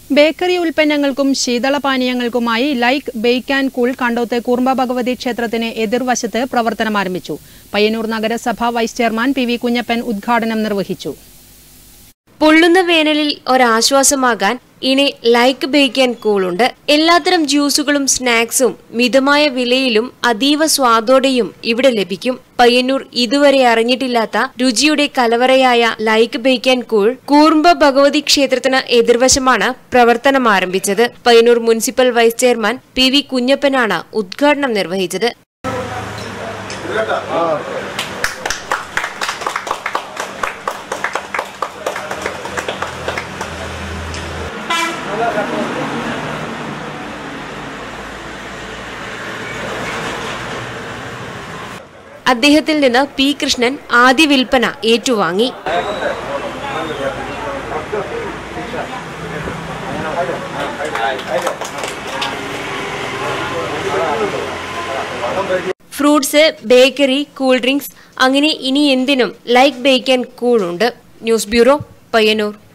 bakery ഉൽപ്പന്നങ്ങൾക്കും ശീതളപാനീയങ്ങൾക്കുമായി like bake and cool Kandoth Kurumba Bhagavathi ക്ഷേത്രത്തിന് എതിർവശത്ത് പ്രവർത്തനം ആരംഭിച്ചു പയ്യന്നൂർ നഗരസഭ vice chairman P V Kunhappan ഉദ്ഘാടനം നിർവഹിച്ചു പൊള്ളുന്ന വേനലിൽ ഒരാശ്വാസമാകാൻ ഇനി ലൈക്ക് ബേക്ക് ആൻഡ് കൂൾ ഉണ്ട് എല്ലാത്തരം ജ്യൂസുകളും സ്നാക്സും മിതമായ വിലയിലും അതീവ സ്വാദോടെയും ഇവിടെ ലഭിക്കും പയ്യന്നൂർ ഇതുവരെ അറിഞ്ഞിട്ടില്ലാത്ത രുചിയുടെ കലവറയായ like bake and cool Kurumba Bhagavathi ക്ഷേത്രത്തിന് എതിർവശമാണ് പ്രവർത്തനം ആരംഭിച്ചത് Payyannur municipal vice chairman P V കുഞ്ഞപ്പനാണ് ഉദ്ഘാടനം നിർവഹിച്ചത് അദ്ദേഹത്തിൽ നിന്ന് പി കൃഷ്ണൻ ആദ്യ വിൽപ്പന ഏറ്റുവാങ്ങി ഫ്രൂട്ട്സ് ബേക്കറി കൂൾ ഡ്രിങ്ക്സ് അങ്ങനെ ഇനി എന്തിനും ലൈക്ക് ബേക്ക് ആൻഡ് കൂൾ ഉണ്ട് ന്യൂസ് ബ്യൂറോ പയ്യന്നൂർ